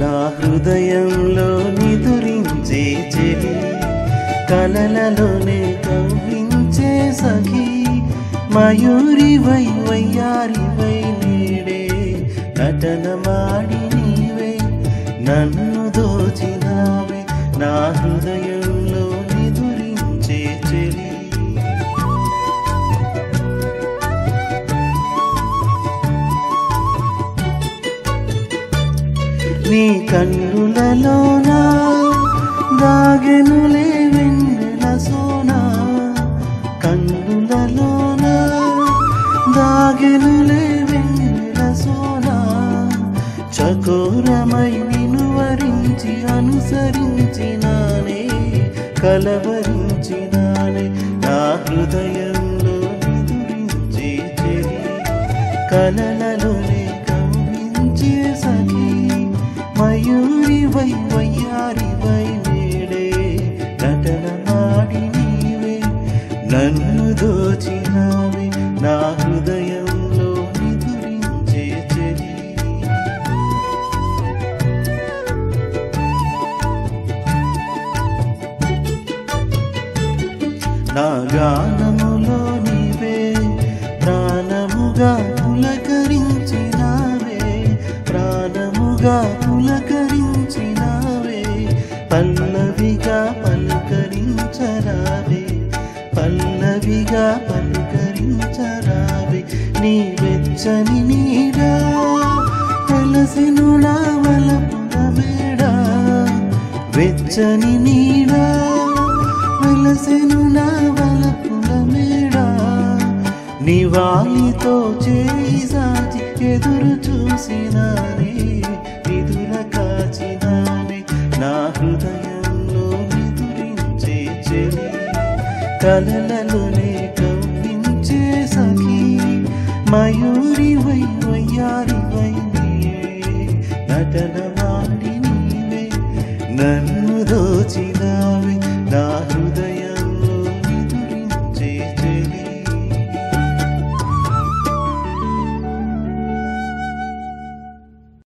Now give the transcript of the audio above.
నా హృదయంలో నిదురించే చెలి కలలలోనే కవ్వించే సఖి మయూరి వై వయ్యారి వై నేడే నటన మాడి నీవే నన్ను దోచినావే నా హృదయంలో నిదురించే చెలి నీ కన్నులలోనా దాగెనులే వెన్నెల సోనా కన్నులలోనా దాగెనులే వెన్నెల సోనా చకోరమై నిను వరించి అనుసరించినానే కలవరించినానే నా హృదయంలో నిదురించే చెలి కలలలోనే కవ్వించే సఖి మయూరి వై వయ్యారి వై నేడే నటన మాడి నీవే నన్ను దోచినావే నా హృదయంలో నిదురించే చెలి నా గానములో నీవే ప్రాణముగా పులకరించినావే ప్రాణముగా పులకరించినావే పల్లవిగా పలకరించరావే పల్లవిగా పలకరించరావే నీ వెచ్చని నీడా తెలిసిను నా వలపుల మేడా వెచ్చని నీడా వెలసెను నా వలపుల మేడా నివాళితో చేయి సాచి ఎదురు చూసినానే నిదుర కాచినానే నా హృదయంలో నిదురించే చెలి కలలలోనే కవ్వించే సఖి మయూరి వై వయ్యారి వై నీవే నటన మాడి నీవే నన్ను దోచినావే నా